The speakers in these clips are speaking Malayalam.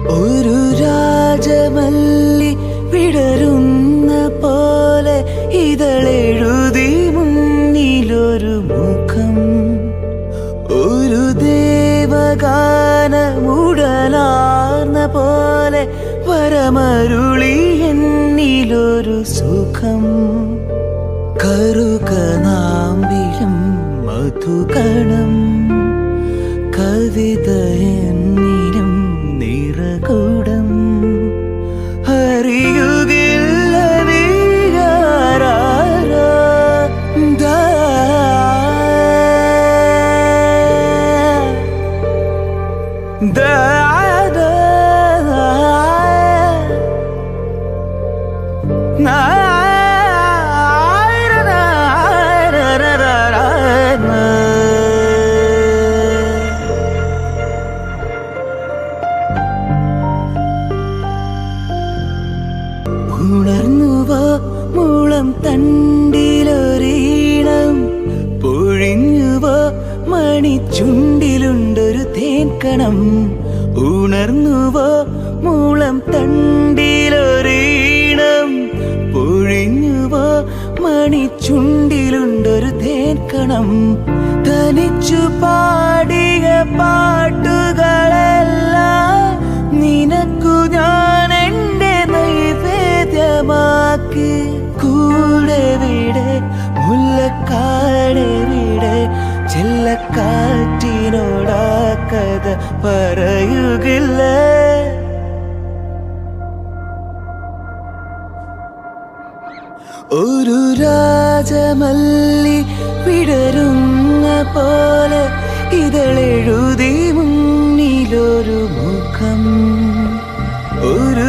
ഒരു രാജമല്ലി വിടരുന്ന പോലെ ഇതളെഴുതി മുന്നിലൊരു മുഖം ഒരു ദേവഗാനമുടലാർന്ന പോലെ വരമരുളി എന്നിലൊരു സുഖം കറുകനാമ്പിലും മധുകണം കവിത എന്നിലും നിറകൂടം അറിയുകില്ല നീയാരാരോ ദാ ദാ ദാ ഉണർന്നുവോ മൂളം തണ്ടിലൊരീണം പൊഴിഞ്ഞുവോ മണിച്ചുണ്ടിലുണ്ടൊരു തേൻകണം ഉണർന്നുവോ മൂളം തണ്ടിലൊരീണം പൊഴിഞ്ഞുവോ മണിച്ചുണ്ടിലുണ്ടൊരു തേൻകണം തനിച്ചു പാടിയ പാട്ടുകളെല്ലാം നിനക്കു ഞാൻ എന്റെ നൈവേദ്യമാക്കി കൂടെ വിടെ മുല്ലക്കാടെ വിടെ ചെല്ലക്കാറ്റിനോടാ കഥ പറയുകില്ല ഒരു രാജമല്ലി വിടരുന്ന പോലെ ഇതളെഴുതി മുന്നിലൊരു മുഖം ഒരു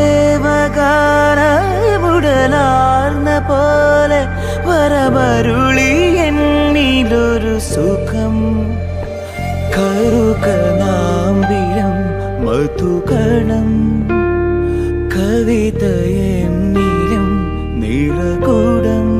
ദേവഗാനമുടലാർന്ന പോലെ വരമരുളി എന്നിലൊരു സുഖം കറുകനാമ്പിളം മധുകണം കവിത എന്നിലും നിറകൂടം